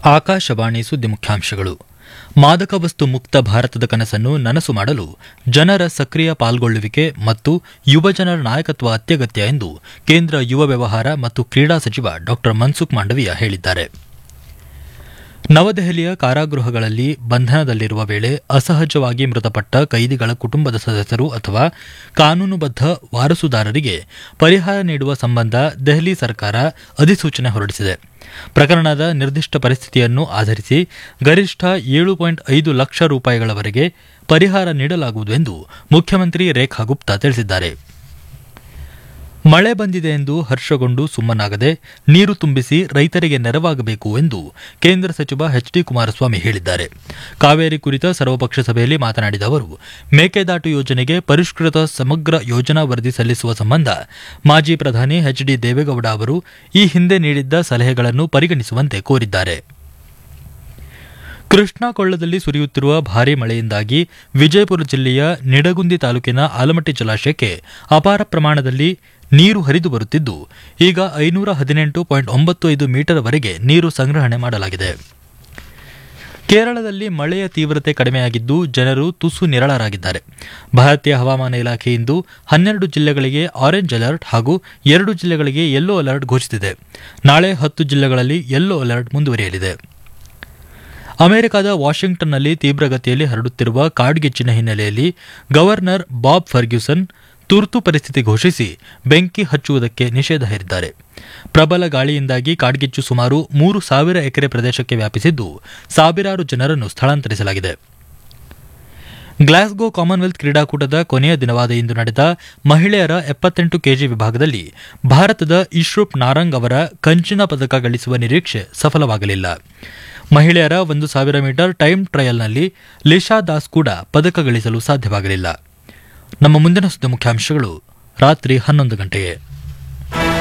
ಆಕಾಶವಾಣಿ ಸುದ್ದಿ ಮುಖ್ಯಾಂಶಗಳು ಮಾದಕ ವಸ್ತು ಮುಕ್ತ ಭಾರತದ ಕನಸನ್ನು ನನಸು ಮಾಡಲು ಜನರ ಸಕ್ರಿಯ ಪಾಲ್ಗೊಳ್ಳುವಿಕೆ ಮತ್ತು ಯುವಜನರ ನಾಯಕತ್ವ ಅತ್ಯಗತ್ಯ ಎಂದು ಕೇಂದ್ರ ಯುವ ವ್ಯವಹಾರ ಮತ್ತು ಕ್ರೀಡಾ ಸಚಿವ ಡಾ ಮನ್ಸುಖ್ ಮಾಂಡವೀಯ ಹೇಳಿದ್ದಾರೆ ನವದೆಹಲಿಯ ಕಾರಾಗೃಹಗಳಲ್ಲಿ ಬಂಧನದಲ್ಲಿರುವ ವೇಳೆ ಅಸಹಜವಾಗಿ ಮೃತಪಟ್ಟ ಕೈದಿಗಳ ಕುಟುಂಬದ ಸದಸ್ಯರು ಅಥವಾ ಕಾನೂನುಬದ್ಧ ವಾರಸುದಾರರಿಗೆ ಪರಿಹಾರ ನೀಡುವ ಸಂಬಂಧ ದೆಹಲಿ ಸರ್ಕಾರ ಅಧಿಸೂಚನೆ ಹೊರಡಿಸಿದೆ ಪ್ರಕರಣದ ನಿರ್ದಿಷ್ಟ ಪರಿಸ್ಥಿತಿಯನ್ನು ಆಧರಿಸಿ ಗರಿಷ್ಠ ಏಳು ಪಾಯಿಂಟ್ ಐದು ಲಕ್ಷ ರೂಪಾಯಿಗಳವರೆಗೆ ಪರಿಹಾರ ನೀಡಲಾಗುವುದು ಎಂದು ಮುಖ್ಯಮಂತ್ರಿ ರೇಖಾ ಗುಪ್ತಾ ತಿಳಿಸಿದ್ದಾರೆ ಮಳೆ ಬಂದಿದೆ ಎಂದು ಹರ್ಷಗೊಂಡು ಸುಮ್ಮನಾಗದೆ ನೀರು ತುಂಬಿಸಿ ರೈತರಿಗೆ ನೆರವಾಗಬೇಕು ಎಂದು ಕೇಂದ್ರ ಸಚಿವ ಎಚ್ ಡಿ ಕುಮಾರಸ್ವಾಮಿ ಹೇಳಿದ್ದಾರೆ ಕಾವೇರಿ ಕುರಿತ ಸರ್ವಪಕ್ಷ ಸಭೆಯಲ್ಲಿ ಮಾತನಾಡಿದ ಅವರು ಮೇಕೆದಾಟು ಯೋಜನೆಗೆ ಪರಿಷ್ಕೃತ ಸಮಗ್ರ ಯೋಜನಾ ವರದಿ ಸಲ್ಲಿಸುವ ಸಂಬಂಧ ಮಾಜಿ ಪ್ರಧಾನಿ ಎಚ್ ಡಿ ದೇವೇಗೌಡ ಅವರು ಈ ಹಿಂದೆ ನೀಡಿದ್ದ ಸಲಹೆಗಳನ್ನು ಪರಿಗಣಿಸುವಂತೆ ಕೋರಿದ್ದಾರೆ ಕೃಷ್ಣಾ ಕೊಳ್ಳದಲ್ಲಿ ಸುರಿಯುತ್ತಿರುವ ಭಾರೀ ಮಳೆಯಿಂದಾಗಿ ವಿಜಯಪುರ ಜಿಲ್ಲೆಯ ನಿಡಗುಂದಿ ತಾಲೂಕಿನ ಆಲಮಟ್ಟಿ ಜಲಾಶಯಕ್ಕೆ ಅಪಾರ ಪ್ರಮಾಣದಲ್ಲಿ ನೀರು ಹರಿದು ಬರುತ್ತಿದ್ದು ಈಗ ಐನೂರ ಹದಿನೆಂಟು ಪಾಯಿಂಟ್ ಒಂಬತ್ತು ಐದು ಮೀಟರ್ವರೆಗೆ ನೀರು ಸಂಗ್ರಹಣೆ ಮಾಡಲಾಗಿದೆ ಕೇರಳದಲ್ಲಿ ಮಳೆಯ ತೀವ್ರತೆ ಕಡಿಮೆಯಾಗಿದ್ದು ಜನರು ತುಸು ನಿರಳರಾಗಿದ್ದಾರೆ ಭಾರತೀಯ ಹವಾಮಾನ ಇಲಾಖೆ ಇಂದು ಹನ್ನೆರಡು ಜಿಲ್ಲೆಗಳಿಗೆ ಆರೆಂಜ್ ಅಲರ್ಟ್ ಹಾಗೂ ಎರಡು ಜಿಲ್ಲೆಗಳಿಗೆ ಯೆಲ್ಲೋ ಅಲರ್ಟ್ ಘೋಷಿಸಿದೆ ನಾಳೆ ಹತ್ತು ಜಿಲ್ಲೆಗಳಲ್ಲಿ ಯೆಲ್ಲೋ ಅಲರ್ಟ್ ಮುಂದುವರಿಯಲಿದೆ ಅಮೆರಿಕದ ವಾಷಿಂಗ್ಟನ್ನಲ್ಲಿ ತೀವ್ರಗತಿಯಲ್ಲಿ ಹರಡುತ್ತಿರುವ ಕಾಡ್ಗಿಚ್ಚಿನ ಹಿನ್ನೆಲೆಯಲ್ಲಿ ಗವರ್ನರ್ ಬಾಬ್ ಫರ್ಗ್ಯೂಸನ್ ತುರ್ತು ಪರಿಸ್ಥಿತಿ ಘೋಷಿಸಿ ಬೆಂಕಿ ಹಚ್ಚುವುದಕ್ಕೆ ನಿಷೇಧ ಹೇರಿದ್ದಾರೆ ಪ್ರಬಲ ಗಾಳಿಯಿಂದಾಗಿ ಕಾಡ್ಗಿಚ್ಚು ಸುಮಾರು ಮೂರು ಸಾವಿರ ಎಕರೆ ಪ್ರದೇಶಕ್ಕೆ ವ್ಯಾಪಿಸಿದ್ದು ಸಾವಿರಾರು ಜನರನ್ನು ಸ್ಥಳಾಂತರಿಸಲಾಗಿದೆ ಗ್ಲಾಸ್ಗೋ ಕಾಮನ್ವೆಲ್ತ್ ಕ್ರೀಡಾಕೂಟದ ಕೊನೆಯ ದಿನವಾದ ಇಂದು ನಡೆದ ಮಹಿಳೆಯರ ಎಪ್ಪತ್ತೆಂಟು ಕೆಜಿ ವಿಭಾಗದಲ್ಲಿ ಭಾರತದ ಇಶ್ರೂಪ್ ನಾರಂಗ್ ಅವರ ಕಂಚಿನ ಪದಕ ಗಳಿಸುವ ನಿರೀಕ್ಷೆ ಸಫಲವಾಗಲಿಲ್ಲ ಮಹಿಳೆಯರ ಒಂದು ಸಾವಿರ ಮೀಟರ್ ಟೈಮ್ ಟ್ರಯಲ್ನಲ್ಲಿ ಲಿಶಾ ದಾಸ್ ಕೂಡ ಪದಕ ಗಳಿಸಲು ಸಾಧ್ಯವಾಗಲಿಲ್ಲ ನಮ್ಮ ಮುಂದಿನ ಸುದ್ದಿ ಮುಖ್ಯಾಂಶಗಳು ರಾತ್ರಿ ಹನ್ನೊಂದು ಗಂಟೆಗೆ